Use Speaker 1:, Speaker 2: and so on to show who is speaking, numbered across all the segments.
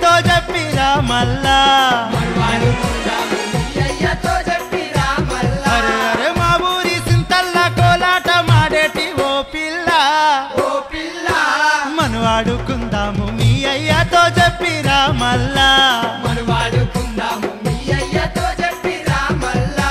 Speaker 1: అయ్యతో చెప్పిరా మల్లా
Speaker 2: వాడుకుందాము మీ అయ్యతో చెప్పిరా మల్లా
Speaker 1: అరే అరే మా ఊరి సింతల్ల కోలాట మాడేటి ఓ పిల్ల
Speaker 2: ఓ పిల్ల
Speaker 1: మను ఆడుకుందాము మీ అయ్యతో చెప్పిరా మల్లా
Speaker 2: మనం వాడుకుందాము మీ అయ్యతో చెప్పిరా మల్లా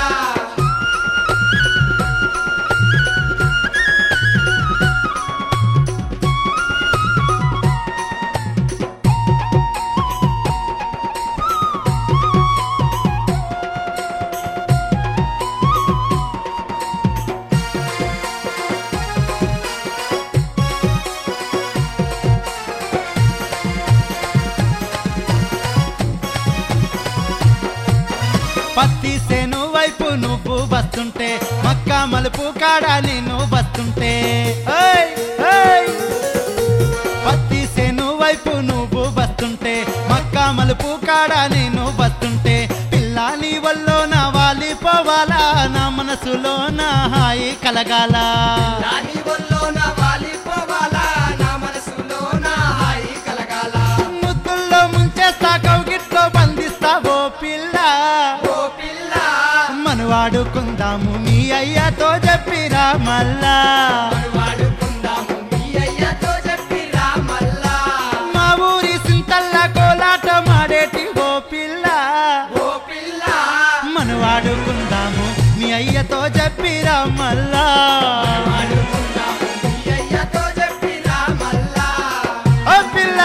Speaker 1: పత్తి సేను వైపు నువ్వు వస్తుంటే మక్క మలుపు కాడ నేను వస్తుంటే ఏయ్, ఏయ్. పత్తి సేను వైపు నువ్వు వస్తుంటే మక్క మలుపు కాడ నేను వస్తుంటే పిల్ల నీ వల్లో నా వాలిపోవాలా నా మనసులో నా హాయి కలగాల
Speaker 2: రాని ఒళ్ళో నా వాలిపోవాలా నా మనసులో నా హాయి కలగాల
Speaker 1: ముద్దుల్లో ముంచేస్తా కౌగిట్లో బంధిస్తా ఓ పిల్ల
Speaker 2: ఓ పిల్ల
Speaker 1: మను వాడుకుందాము మీ అయ్యతో చెప్పిరా మల్లా
Speaker 2: మనం వాడుకుందాము మీ అయ్యతో చెప్పిరా మల్లా
Speaker 1: మా ఊరి సింతల్ల కోలాట మాడేటి ఓ పిల్ల
Speaker 2: ఓ పిల్ల
Speaker 1: మను వాడుకుందాము మీ అయ్యతో చెప్పిరా మల్లా
Speaker 2: వాడుకుందాము మీ అయ్యతో చెప్పిరా మల్లా
Speaker 1: ఓ పిల్ల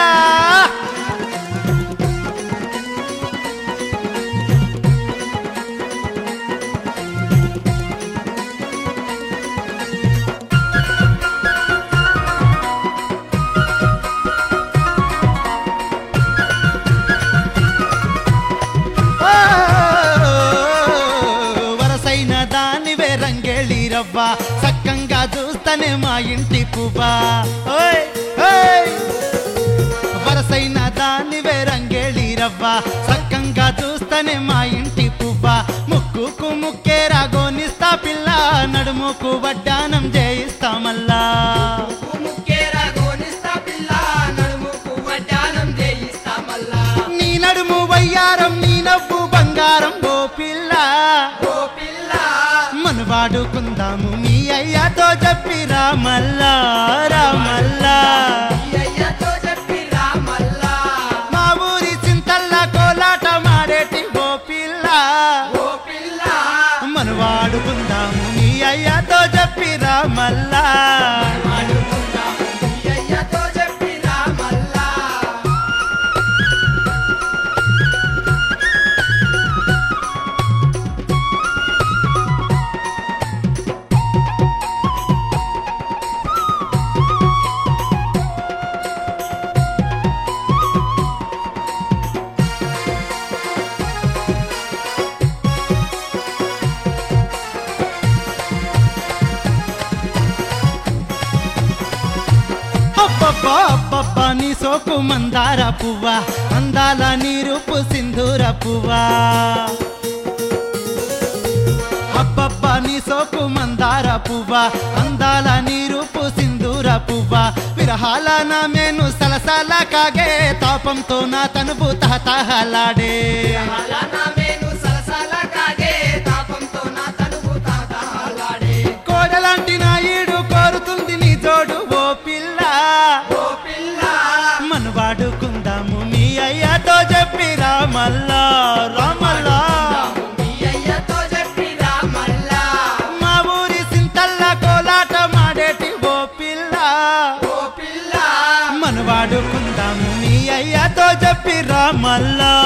Speaker 1: ఓ, వరసైన దానివే రంగేళి రవ్వ సక్కంగా చూస్తనే మా ఇంటి పువ్వా ఓయ్, ఓయ్. వరసైన దానివే రంగేళి రవ్వ సక్కంగా చూస్తనే మా ఇంటి పువ్వ ముక్కుకు ముక్కేరా గోనిస్తా పిల్ల నడుముకు వడ్డానం చేయిస్తా మల్లా
Speaker 2: ముక్కేరా గోనిస్తా పిల్ల నడుముకు వడ్డానం చేయిస్తా మల్లా
Speaker 1: నీ నడుము వయ్యారం నీ నవ్వు బంగారం ఓ పిల్ల
Speaker 2: ఓ పిల్ల
Speaker 1: మను వాడుకుందాము మీ అయ్యతో చెప్పిరా మల్లా రా మల్లా
Speaker 2: మీ అయ్యతో చెప్పిరా మల్లా
Speaker 1: మా ఊరి చింతల్ల కోలాట మాడేటి ఓ పిల్ల
Speaker 2: ఓ పిల్ల
Speaker 1: మను వాడుకుందాము మీ అయ్యతో చెప్పిరా మల్లా
Speaker 2: వాడుకుందాము మీ అయ్యతో చెప్పిరా మల్లా
Speaker 1: అబ్బబ్బా అబ్బబ్బా నీ సోకు మందార పువ్వా అందాల నీ రూపు సింధూర పువ్వా అబ్బబ్బా నీ సోకు మందార పువ్వా అందాల నీ రూపు సింధూర పువ్వా విరహాల నా మేను సలసల కాగే తాపంతో నా తనువు తహతహలాడే
Speaker 2: అలా నా మేను సలసల కాగే తాపంతో నా తనువు తాతాలాడే
Speaker 1: కోడలాంటి నా ఈడు కోరుతుంది నీ జోడు ఓ పిల్ల
Speaker 2: ఓ పిల్ల
Speaker 1: మన వాడుకుందాము మీ అయ్యతో చెప్పిరా మల్లా రామల్లా
Speaker 2: మీ అయ్యతో చెప్పిరా మల్లా
Speaker 1: మా ఊరి సింతల్ల కోలాట మాడేటి ఓ పిల్ల
Speaker 2: ఓ పిల్ల
Speaker 1: మన వాడుకుందాము మీ అయ్యతో చెప్పిరా మల్లా